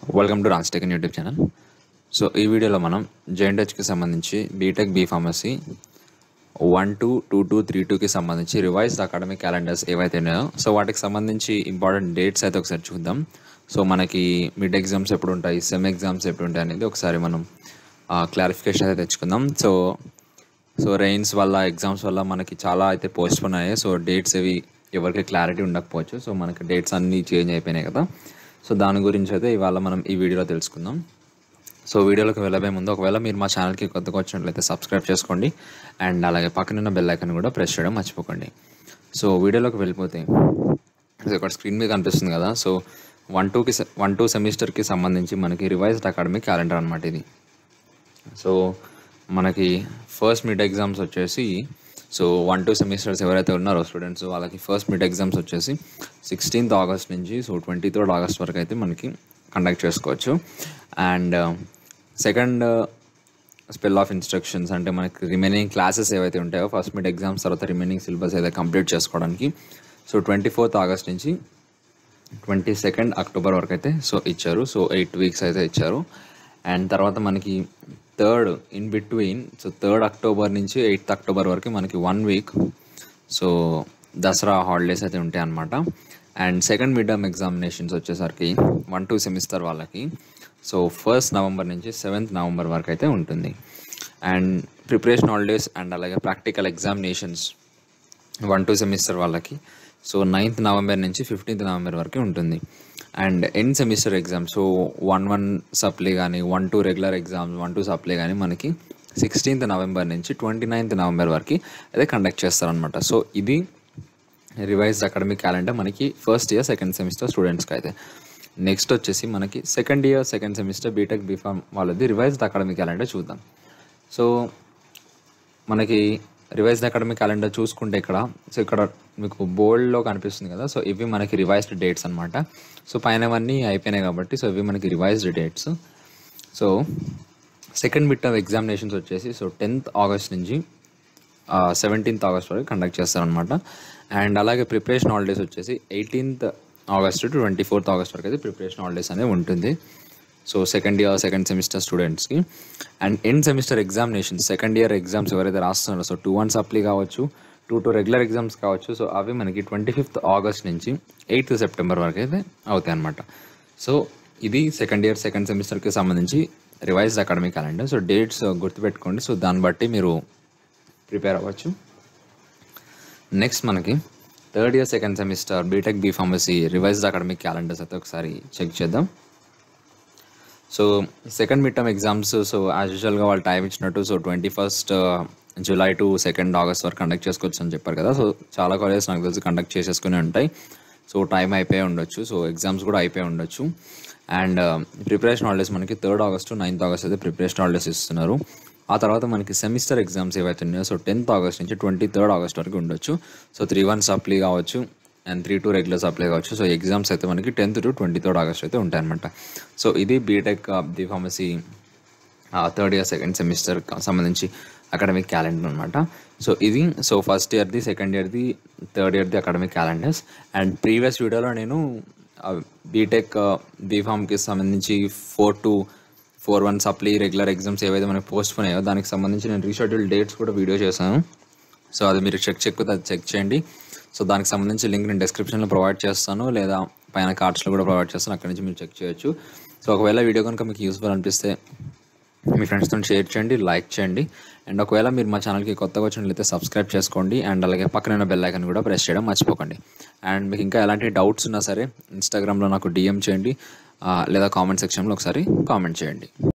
welcome to Rans tech YouTube channel so ఈ వీడియోలో మనం జేఎన్హెచ్కి సంబంధించి BTech B pharmacy one two two two three టూకి సంబంధించి రివైజ్డ్ అకాడమిక్ క్యాలెండర్స్ ఏవైతే ఉన్నాయో సో వాటికి సంబంధించి ఇంపార్టెంట్ డేట్స్ అయితే ఒకసారి చూద్దాం సో మనకి మిడ్ ఎగ్జామ్స్ ఎప్పుడు ఉంటాయి సెమ్ ఎగ్జామ్స్ ఎప్పుడు ఉంటాయి అనేది ఒకసారి మనం క్లారిఫికేషన్ అయితే తెచ్చుకుందాం సో సో రెయిన్స్ వల్ల ఎగ్జామ్స్ వల్ల మనకి చాలా అయితే పోస్ట్ పోన్ అయ్యాయి సో డేట్స్ అవి ఎవరికి క్లారిటీ ఉండకపోవచ్చు సో మనకి డేట్స్ అన్నీ చేంజ్ అయిపోయినాయి కదా సో దాని గురించి అయితే ఇవాళ మనం ఈ వీడియోలో తెలుసుకుందాం సో వీడియోలోకి వెళ్ళబోయే ముందు ఒకవేళ మీరు మా ఛానల్కి కొత్తగా వచ్చినట్లయితే సబ్స్క్రైబ్ చేసుకోండి అండ్ అలాగే పక్కనున్న బెల్ ఐకాన్ కూడా ప్రెస్ చేయడం మర్చిపోకండి సో వీడియోలోకి వెళ్ళిపోతే ఇది ఇక్కడ స్క్రీన్ మీద కనిపిస్తుంది కదా సో వన్ టూకి వన్ టూ సెమిస్టర్కి సంబంధించి మనకి రివైజ్డ్ అకాడమిక్ క్యాలెండర్ అనమాట ఇది సో మనకి ఫస్ట్ మిడ్ ఎగ్జామ్స్ వచ్చేసి సో వన్ టూ సెమిస్టర్స్ ఎవరైతే ఉన్నారో స్టూడెంట్స్ వాళ్ళకి ఫస్ట్ మిడ్ ఎగ్జామ్స్ వచ్చేసి సిక్స్టీన్త్ ఆగస్ట్ నుంచి సో ట్వంటీ థర్డ్ ఆగస్ట్ వరకు అయితే మనకి కండక్ట్ చేసుకోవచ్చు and second spell of instructions అంటే మనకి రిమైనింగ్ క్లాసెస్ ఏవైతే ఉంటాయో ఫస్ట్ మిడ్ ఎగ్జామ్స్ తర్వాత రిమైనింగ్ సిలబస్ అయితే కంప్లీట్ చేసుకోవడానికి సో ట్వంటీ ఫోర్త్ ఆగస్ట్ నుంచి ట్వంటీ సెకండ్ అక్టోబర్ వరకు అయితే సో ఇచ్చారు సో ఎయిట్ వీక్స్ అయితే ఇచ్చారు అండ్ తర్వాత మనకి third in between so third October నుంచి ఎయిత్ అక్టోబర్ వరకు మనకి one week so Dussehra holidays అయితే ఉంటాయి అన్నమాట and second mid term examinations వచ్చేసరికి వన్ టూ సెమిస్టర్ వాళ్ళకి సో ఫస్ట్ నవంబర్ నుంచి సెవెంత్ నవంబర్ వరకు అయితే ఉంటుంది అండ్ ప్రిపరేషన్ హాలిడేస్ అండ్ అలాగే practical examinations one two semester వాళ్ళకి సో నైన్త్ నవంబర్ నుంచి ఫిఫ్టీన్త్ నవంబర్ వరకు ఉంటుంది and end semester exam so one one supply కానీ one two regular exams one two supply కానీ మనకి సిక్స్టీన్త్ నవంబర్ నుంచి twenty ninth November వరకు అయితే కండక్ట్ చేస్తారనమాట సో ఇది రివైజ్డ్ అకాడమిక్ క్యాలెండర్ మనకి ఫస్ట్ ఇయర్ సెకండ్ సెమిస్టర్ స్టూడెంట్స్కి అయితే నెక్స్ట్ వచ్చేసి మనకి second year second semester BTech BPharm వాళ్ళది రివైజ్డ్ అకాడమిక్ క్యాలెండర్ చూద్దాం సో మనకి రివైజ్డ్ అకాడమిక్ క్యాలెండర్ చూసుకుంటే ఇక్కడ సో ఇక్కడ మీకు బోల్డ్లో కనిపిస్తుంది కదా సో ఇవి మనకి రివైజ్డ్ డేట్స్ అనమాట సో పైనవన్నీ అయిపోయినాయి కాబట్టి సో ఇవి మనకి revised dates so second mid term examinations వచ్చేసి సో టెన్త్ ఆగస్ట్ నుంచి సెవెంటీన్త్ ఆగస్ట్ వరకు కండక్ట్ చేస్తారనమాట అండ్ అలాగే ప్రిపరేషన్ హాలిడేస్ వచ్చేసి eighteenth August to twenty fourth August వరకు అయితే ప్రిపరేషన్ హాలిడేస్ అనేది ఉంటుంది so second year second semester స్టూడెంట్స్కి and end semester examinations second year exams ఎవరైతే రాస్తున్నారో సో టూ వన్ సప్లీ కావచ్చు టూ టూ రెగ్యులర్ ఎగ్జామ్స్ కావచ్చు సో అవి మనకి ట్వంటీ ఫిఫ్త్ ఆగస్ట్ నుంచి ఎయిత్ సెప్టెంబర్ వరకు అయితే అవుతాయి అనమాట సో ఇది సెకండ్ ఇయర్ సెకండ్ సెమిస్టర్కి సంబంధించి revised academic calendar so dates గుర్తుపెట్టుకోండి సో దాన్ని బట్టి మీరు ప్రిపేర్ అవ్వచ్చు నెక్స్ట్ మనకి third year second semester BTech B pharmacy revised academic calendars అయితే ఒకసారి చెక్ చేద్దాం so second mid term exams so as యూజువల్గా వాళ్ళు టైం ఇచ్చినట్టు so twenty first July to second August వరకు కండక్ట్ చేసుకోవచ్చు అని చెప్పారు కదా సో చాలా కాలేజెస్ నాకు తెలిసి కండక్ట్ చేసేసుకుని ఉంటాయి సో టైం అయిపోయి ఉండొచ్చు సో ఎగ్జామ్స్ కూడా అయిపోయి ఉండొచ్చు అండ్ ప్రిపరేషన్ హాలిడేస్ మనకి థర్డ్ ఆగస్ట్ నైన్త్ ఆగస్ట్ అయితే ప్రిపరేషన్ హాలిడేస్ ఇస్తున్నారు ఆ తర్వాత మనకి సెమిస్టర్ ఎగ్జామ్స్ ఏవైతే ఉన్నాయో సో టెన్త్ ఆగస్ట్ నుంచి ట్వంటీ థర్డ్ ఆగస్ట్ వరకు ఉండొచ్చు సో త్రీ వన్ సప్లీ కావచ్చు and three two regular supply కావచ్చు సో ఎగ్జామ్స్ అయితే మనకి tenth to twenty third August అయితే ఉంటాయన్నమాట సో ఇది BTech the pharmacy third year second semester సంబంధించి అకాడమిక్ క్యాలెండర్ అనమాట సో ఇది సో ఫస్ట్ ఇయర్ది సెకండ్ ఇయర్ది థర్డ్ ఇయర్ది అకాడమిక్ క్యాలెండర్స్ అండ్ ప్రీవియస్ వీడియోలో నేను బీటెక్ బీఫామ్కి సంబంధించి four to four one supply regular exams ఏవైతే మనకి పోస్ట్ పోయినాయో దానికి సంబంధించి నేను రీషెడ్యూల్ డేట్స్ కూడా వీడియో చేశాను సో అది మీరు చెక్ చెక్ అది చెక్ చేయండి సో దానికి సంబంధించి లింక్ నేను డిస్క్రిప్షన్లో ప్రొవైడ్ చేస్తాను లేదా పైన కార్డ్స్లో కూడా ప్రొవైడ్ చేస్తాను అక్కడి నుంచి మీరు చెక్ చేయొచ్చు సో ఒకవేళ వీడియో కనుక మీకు యూస్ఫుల్ అనిపిస్తే మీ ఫ్రెండ్స్తో షేర్ చేయండి లైక్ చేయండి అండ్ ఒకవేళ మీరు మా ఛానల్కి కొత్తగా వచ్చినట్లయితే సబ్స్క్రైబ్ చేసుకోండి అండ్ అలాగే పక్కన బెల్ ఐకన్ కూడా ప్రెస్ చేయడం మర్చిపోకండి అండ్ మీకు ఇంకా ఎలాంటి డౌట్స్ ఉన్నా సరే ఇన్స్టాగ్రామ్లో నాకు డిఎం చేయండి లేదా కామెంట్ సెక్షన్లో ఒకసారి కామెంట్ చేయండి